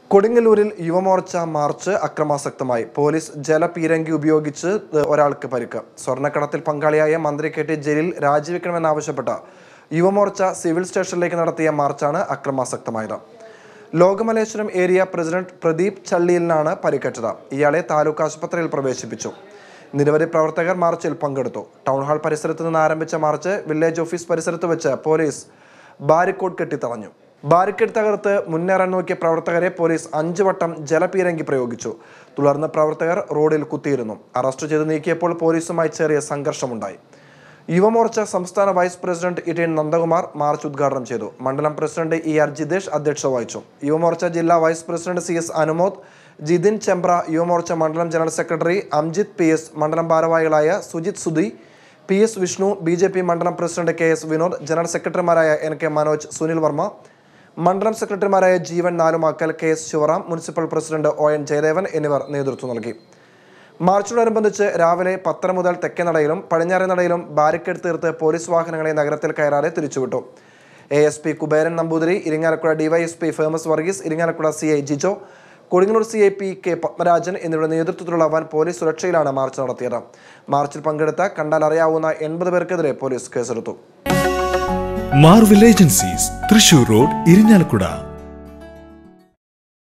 കൊടുങ്ങല്ലൂരിൽ യുവമോർച്ച മാർച്ച് അക്രമാസക്തമായി പോലീസ് ജലപീരങ്കി ഉപയോഗിച്ച് ഒരാൾക്ക് പരിക്ക് സ്വർണ്ണക്കടത്തിൽ പങ്കാളിയായ മന്ത്രി കെ ടി ജലീൽ രാജിവെക്കണമെന്നാവശ്യപ്പെട്ട യുവമോർച്ച സിവിൽ സ്റ്റേഷനിലേക്ക് നടത്തിയ മാർച്ചാണ് അക്രമാസക്തമായത് ലോകമലേശ്വരം ഏരിയ പ്രസിഡന്റ് പ്രദീപ് ചള്ളിയിലിനാണ് പരിക്കേറ്റത് ഇയാളെ താലൂക്ക് ആശുപത്രിയിൽ പ്രവേശിപ്പിച്ചു നിരവധി പ്രവർത്തകർ മാർച്ചിൽ പങ്കെടുത്തു ടൗൺ ഹാൾ പരിസരത്ത് നിന്ന് ആരംഭിച്ച മാർച്ച് വില്ലേജ് ഓഫീസ് പരിസരത്ത് വെച്ച് പോലീസ് ബാരിക്കോഡ് കെട്ടിത്തളഞ്ഞു ബാരിക്കേഡ് തകർത്ത് മുന്നേറാൻ നോക്കിയ പ്രവർത്തകരെ പോലീസ് അഞ്ചു വട്ടം ജലപീരങ്കി പ്രയോഗിച്ചു തുടർന്ന് പ്രവർത്തകർ റോഡിൽ കുത്തിയിരുന്നു അറസ്റ്റ് ചെയ്ത് നീക്കിയപ്പോൾ പോലീസുമായി ചെറിയ സംഘർഷമുണ്ടായി യുവമോർച്ച സംസ്ഥാന vice president E T Nandakumar march ഉദ്ഘാടനം ചെയ്തു മണ്ഡലം പ്രസിഡന്റ് ഇ ആർ ജിതേഷ് അധ്യക്ഷത വഹിച്ചു യുവമോർച്ച ജില്ലാ vice president C S Anumod Jithin Chembra Yuva Morcha മണ്ഡലം general secretary Amjith P S മണ്ഡലം ഭാരവാഹികളായ Sujith Sudhi P S Vishnu B J P മണ്ഡലം president K S Vinod general സെക്രട്ടറിമാരായ എൻ കെ മനോജ് സുനിൽ വർമ്മ മണ്ഡലം സെക്രട്ടറിമാരായ Jeevan Nalumakkal K S Sivaram municipal president O N Jayadevan എന്നിവർ നേതൃത്വം നൽകി മാർച്ചിനോടനുബന്ധിച്ച് രാവിലെ പത്തര മുതൽ തെക്കേനടയിലും പടിഞ്ഞാറേനടയിലും ബാരിക്കേഡ് തീർത്ത് പോലീസ് വാഹനങ്ങളെ നഗരത്തിൽ കയറാതെ തിരിച്ചുവിട്ടു A S P Kuberan Namboothiri Irinjalakuda DYSP famous Varghese Irinjalakuda C I Jijo Kodungallur C I P K Padmarajan എന്നിവരുടെ നേതൃത്വത്തിലുള്ള വൻ പോലീസ് സുരക്ഷയിലാണ് മാർച്ച് നടത്തിയത് മാർച്ചിൽ പങ്കെടുത്ത കണ്ടാൽ അറിയാവുന്ന എൺപത് പേർക്കെതിരെ പോലീസ് കേസെടുത്തു Marvel agencies Thrissur road Irinjalakuda